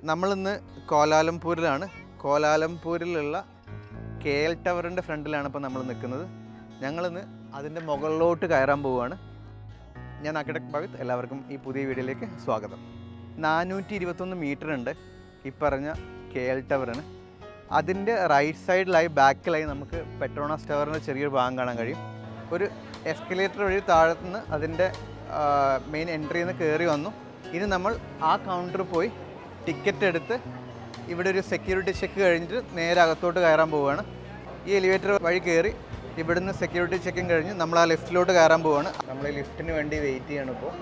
നമ്മളിന്ന് കോലാലംപൂരിലാണ് കോലാലംപൂരിലുള്ള K L ടവറിൻ്റെ ഫ്രണ്ടിലാണ് ഇപ്പോൾ നമ്മൾ നിൽക്കുന്നത് ഞങ്ങളിന്ന് അതിൻ്റെ മുകളിലോട്ട് കയറാൻ പോവുകയാണ് ഞാൻ അക്കിടക് ഭഗത് എല്ലാവർക്കും ഈ പുതിയ വീഡിയോയിലേക്ക് സ്വാഗതം നാനൂറ്റി ഇരുപത്തൊന്ന് മീറ്റർ ഉണ്ട് ഈ പറഞ്ഞ കെ എൽ ടവറിന് അതിൻ്റെ റൈറ്റ് സൈഡിലായി ബാക്കിലായി നമുക്ക് പെട്രോണാസ് ടവറിൻ്റെ ചെറിയൊരു ഭാഗം കാണാൻ കഴിയും ഒരു എസ്കലേറ്റർ വഴി താഴത്തുനിന്ന് അതിൻ്റെ മെയിൻ എൻട്രിയിൽ നിന്ന് കയറി വന്നു ഇനി നമ്മൾ ആ കൗണ്ടർ പോയി ടിക്കറ്റ് എടുത്ത് ഇവിടെ ഒരു സെക്യൂരിറ്റി ചെക്ക് കഴിഞ്ഞിട്ട് നേരെ അകത്തോട്ട് കയറാൻ പോവുകയാണ് ഈ എലിവേറ്റർ വഴി കയറി ഇവിടുന്ന് സെക്യൂരിറ്റി ചെക്കിങ് കഴിഞ്ഞ് നമ്മൾ ആ ലിഫ്റ്റിലോട്ട് കയറാൻ പോവുകയാണ് നമ്മൾ ഈ ലിഫ്റ്റിന് വേണ്ടി വെയിറ്റ് ചെയ്യണം ഇപ്പോൾ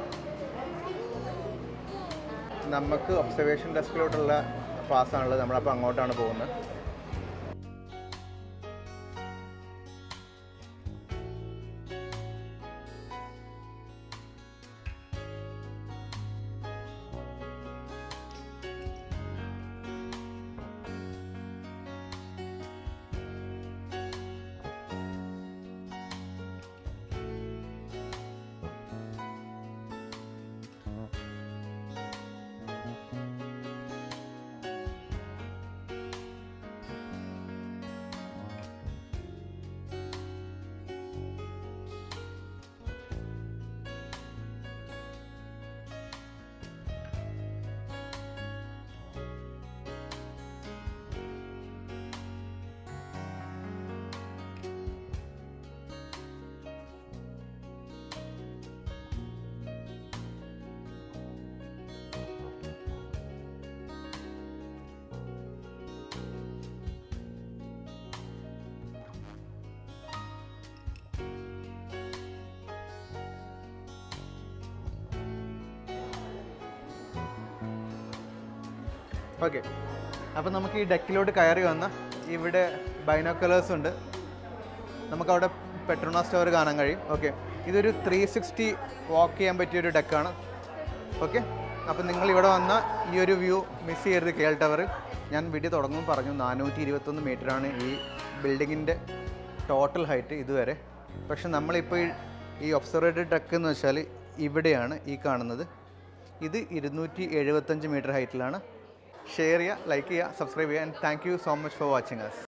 നമുക്ക് ഒബ്സർവേഷൻ ഡെസ്കിലോട്ടുള്ള പാസ്സാണുള്ളത് നമ്മളപ്പോൾ അങ്ങോട്ടാണ് പോകുന്നത് ഓക്കെ അപ്പോൾ നമുക്ക് ഈ ഡെക്കിലോട്ട് കയറി വന്ന ഇവിടെ ബൈനോക്കുലേഴ്സ് ഉണ്ട് നമുക്കവിടെ പെട്രോണാസ് സ്റ്റോർ കാണാൻ കഴിയും ഓക്കെ ഇതൊരു ത്രീ സിക്സ്റ്റി വാക്ക് ചെയ്യാൻ പറ്റിയ ഒരു ഡെക്കാണ് ഓക്കെ അപ്പോൾ നിങ്ങൾ ഇവിടെ വന്ന ഈ ഒരു വ്യൂ മിസ് ചെയ്യരുത് കേൾ ടവർ ഞാൻ വീഡിയോ തുടങ്ങുമ്പോൾ പറഞ്ഞു നാനൂറ്റി ഇരുപത്തൊന്ന് മീറ്ററാണ് ഈ ബിൽഡിങ്ങിൻ്റെ ടോട്ടൽ ഹൈറ്റ് ഇതുവരെ പക്ഷെ നമ്മളിപ്പോൾ ഈ- ഈ ഒബ്സർവേറ്ററി ഡെക്ക് എന്ന് വെച്ചാൽ ഇവിടെയാണ് ഈ കാണുന്നത് ഇത് ഇരുന്നൂറ്റി എഴുപത്തഞ്ച് മീറ്റർ ഹൈറ്റിലാണ് ഷെയർ ചെയ്യുക ലൈക്ക് ചെയ്യുക സബ്സ്ക്രൈബ് ചെയ്യുക and thank you so much for watching us